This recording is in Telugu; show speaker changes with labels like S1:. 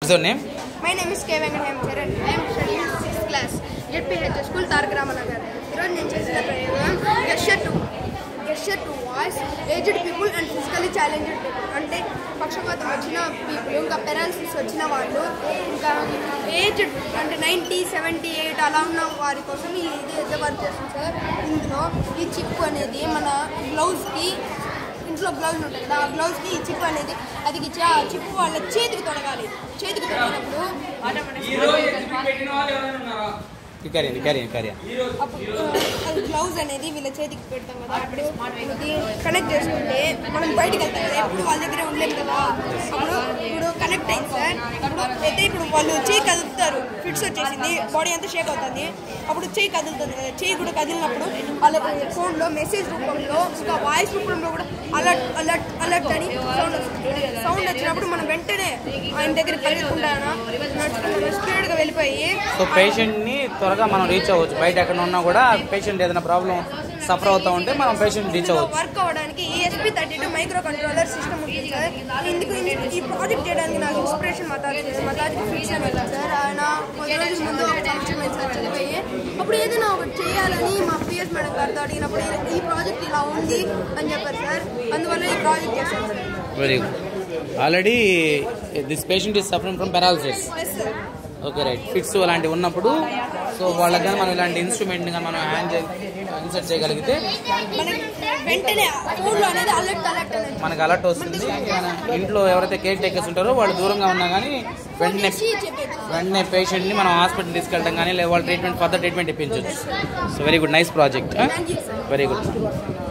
S1: so name
S2: my name is K వెంకటేం Charan I'm studying sixth class ZPH school Taraka Ramanagar ఈరోజు నేను చేసిన ప్రయోగం gesture to gesture to voice aged people and physically challenged people అంటే పక్షపాతం వచ్చిన పీపుల్ ఇంకా పెరాలసిస్ వచ్చిన వాళ్ళు ఇంకా ఏజ్డ్ అంటే నైంటీ సెవెంటీ ఎయిట్ అలా ఉన్న వారి కోసం ఈ ఇది అయితే వర్క్ చేస్తుంది సార్ ఇందులో ఈ చిప్ అనేది మన గ్లౌజ్కి ఇంట్లో గ్లౌజ్ ఉంటుంది కదా ఆ గ్లౌజ్కి ఈ చిప్ అనేది అది ఇచ్చి ఆ చిప్ వాళ్ళ చేతికి తొడగాలి చేతికి తొడిగినప్పుడు
S1: క్యారీ క్యారీ క్యారీ
S2: అప్పుడు అది గ్లౌజ్ అనేది వీళ్ళ చేతికి పెడతాం కదా అప్పుడు ఇది కనెక్ట్ చేసుకుంటే మనం బయటికి వెళ్తాం కదా ఎప్పుడు వాళ్ళ దగ్గర ఉండలేము కదా అప్పుడు ఇప్పుడు కనెక్ట్ అయింది సార్ అప్పుడు అయితే ఇప్పుడు వాళ్ళు చేయి కదులుతారు ఫిట్స్ వచ్చేసింది బాడీ అంతా షేక్ అవుతుంది అప్పుడు చేయి కదులుతుంది కదా చేయి కూడా కదిలినప్పుడు వాళ్ళ ఫోన్లో మెసేజ్ రూపంలో ఇంకా వాయిస్ రూపంలో కూడా అలర్ట్ అలర్ట్ అలర్ట్ అని సౌండ్ వస్తుంది సౌండ్ వచ్చినప్పుడు మనం వెంటనే ఆయన దగ్గర పరిగెత్తుకుంటానా నడుచుకుంటూ స్పీడ్గా వెళ్ళిపోయి
S1: సో పేషెంట్ని త్వరగా మనం రీచ్ అవ్వచ్చు బయట ఎక్కడ ఉన్నా కూడా పేషెంట్ ఏదైనా ప్రాబ్లం సఫర్ అవుతా ఉంటే మనం పేషెంట్ రీచ్ అవ్వచ్చు
S2: వర్క్ అవ్వడానికి ESP thirty two microcontroller system ఉంటుంది సార్ ఇందుకు ఇన్- ఈ ప్రాజెక్ట్ చేయడానికి నాకు ఇన్స్పిరేషన్ మా తాత మా తాతకి ఫిక్స్ అని సార్ ఆయన కొద్ది రోజుల ముందు ఒక సంవత్సరం అయింది సార్ చనిపోయి అప్పుడు ఏదైనా ఒకటి చేయాలని మా పిఎస్ మేడం గారితో అడిగినప్పుడు ఈ- ఈ ప్రాజెక్ట్ ఇలా ఉంది అని చెప్పారు సార్ అందువల్ల ఈ ప్రాజెక్ట్ చేశాను sir
S1: very good already this patient is suffering from paralysis
S2: yes sir
S1: okay right fits అలాంటివి ఉన్నప్పుడు సో వాళ్ళకి కానీ మనం ఇలాంటి ఇన్స్ట్రుమెంట్ని కానీ మనం హ్యాండ్ ఇన్సర్ట్ చేయగలిగితే
S2: మనకి వెంటనే ఫోన్లో అనేది అలర్ట్ అలర్ట్ అనేది
S1: మనకు అలర్ట్ వస్తుంది మన ఇంట్లో ఎవరైతే కేర్ టేకర్స్ ఉంటారో వాళ్ళు దూరంగా ఉన్నా కానీ వెంటనే
S2: చేసి చెప్పేది
S1: వెంటనే పేషెంట్ని మనం హాస్పిటల్ తీసుకెళ్ళడం కానీ లేదా వాళ్ళ ట్రీట్మెంట్ ఫర్దర్ ట్రీట్మెంట్ ఇప్పించవచ్చు so very good nice project
S2: thank you sir
S1: very good